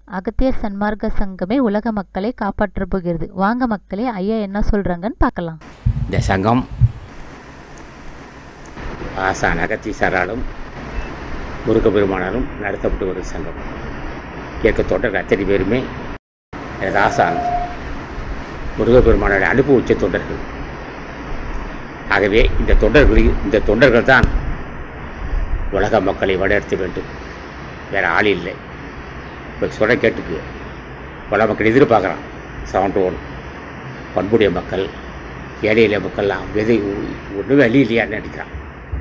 அகத்தியர் சன்மார்க்க சங்கமே உலக மக்களை காப்பாற்றப் போகிறது வாங்க மக்களே ஐயா என்ன சொல்றாங்கன்னு பார்க்கலாம் இந்த சங்கம் ஆசான் அகத்தீசாராலும் முருகப்பெருமானாலும் நடத்தப்பட்டு வரும் சங்கம் கேட்க தொண்டர்கள் அத்தனை பேருமே எனது ஆசான் முருகப்பெருமானோட அனுப்பு உச்ச தொண்டர்கள் ஆகவே இந்த தொண்டர்களில் இந்த தொண்டர்கள் தான் உலக மக்களை வழிநடத்த வேண்டும் வேறு ஆள் இல்லை இப்போ சொல்ல கேட்டுக்கு உலக மக்கள் எதிர்பார்க்குறான் சவுண்ட் ஒன் பண்புடைய மக்கள் ஏழை எளிய மக்கள்லாம் எது ஒன்றுமே வழி இல்லையான்னு நினைக்கிறான்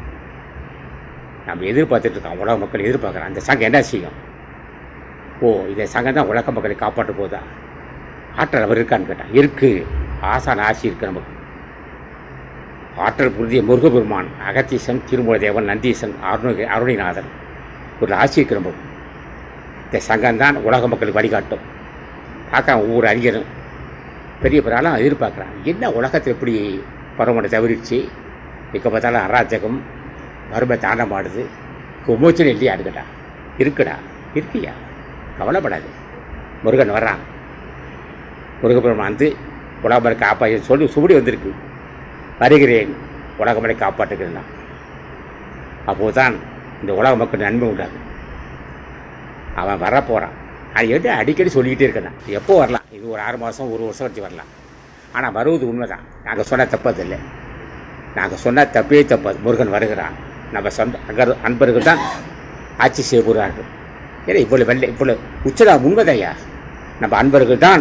நம்ம எதிர்பார்த்துட்டு இருக்கோம் உலக மக்கள் எதிர்பார்க்குறான் அந்த சங்கம் என்ன செய்யும் ஓ இந்த சங்கம் தான் உலக மக்களை காப்பாற்ற போதா ஆற்றல் அவர் இருக்கான்னு கேட்டான் இருக்குது ஆசான் ஆசி இருக்குது நமக்கு ஆற்றல் புரிதிய முருகபெருமான் அகத்தீசன் திருமூலதேவன் நந்தீசன் அருண அருணிநாதன் ஒரு ஆசி இருக்கு நமக்கு இந்த சங்கம் தான் உலக மக்களுக்கு வழிகாட்டும் பார்க்குறான் ஒவ்வொரு அறிஞரும் பெரிய பெரிய எதிர்பார்க்குறான் என்ன உலகத்தில் எப்படி பருவமனை தவிர்த்து இப்போ பார்த்தாலும் அராஜகம் வறுமை தாண்டமாடுது விமோச்சனம் இல்லையா இருக்குடா இருக்குடா இருக்கியா கவலைப்படாது முருகன் வர்றான் முருகப்பெருமான் வந்து உலகமலை காப்பாற்ற சொல்லி சுவடி வந்திருக்கு வருகிறேன் உலகமலை காப்பாற்றுகிறேன் அப்போது தான் இந்த உலக மக்கள் நன்மை உண்டாகும் அவன் வரப்போகிறான் அது வந்து அடிக்கடி சொல்லிக்கிட்டே இருக்கேன் எப்போ வரலாம் இது ஒரு ஆறு மாதம் ஒரு வருஷம் வச்சு வரலாம் ஆனால் வருவது உண்மைதான் நாங்கள் சொன்ன தப்பது இல்லை நாங்கள் சொன்ன தப்பே தப்பது முருகன் வருகிறான் நம்ம சொந்த அகர் அன்பர்கள் தான் ஆட்சி செய்ய போகிறார்கள் ஏன்னா இவ்வளோ வெள்ளை இவ்வளோ உச்சதா உண்மைதையா நம்ம அன்பர்கள் தான்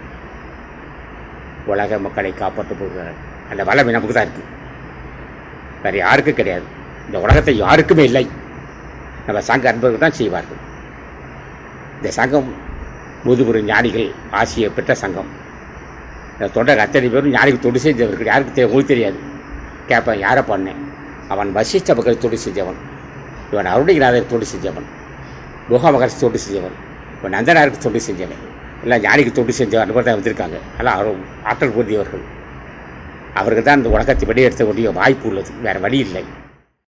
உலக மக்களை காப்பாற்ற போகிறார்கள் அந்த வல்லமை நமக்கு தான் இருக்குது வேறு யாருக்கும் கிடையாது இந்த உலகத்தை யாருக்குமே இல்லை நம்ம சங்க அன்பர்கள் தான் செய்வார்கள் இந்த சங்கம் முதுகுறு ஞானிகள் ஆசியை பெற்ற சங்கம் இந்த தொண்டர் அத்தனை பேரும் ஞானிக்கு தொண்டு செஞ்சவர்கள் யாருக்கு தெரிய உங்களுக்கு தெரியாது கேட்பேன் யாரை பண்ணேன் அவன் வசிஷ்ட மகர் தொண்டு செஞ்சவன் இவன் அருணிநாதர் தொண்டு செஞ்சவன் குஹா மகர் தொண்டு செஞ்சவன் இவன் நந்தனாருக்கு தொண்டு செஞ்சவன் எல்லாம் ஞானிக்கு தொண்டு செஞ்சவன் தான் வந்திருக்காங்க எல்லாம் அவர் ஆற்றல் பொருந்தியவர்கள் அவர்கள் தான் இந்த உலகத்தை வெளியெடுத்த வேண்டிய வாய்ப்பு உள்ளது வேறு வழி இல்லை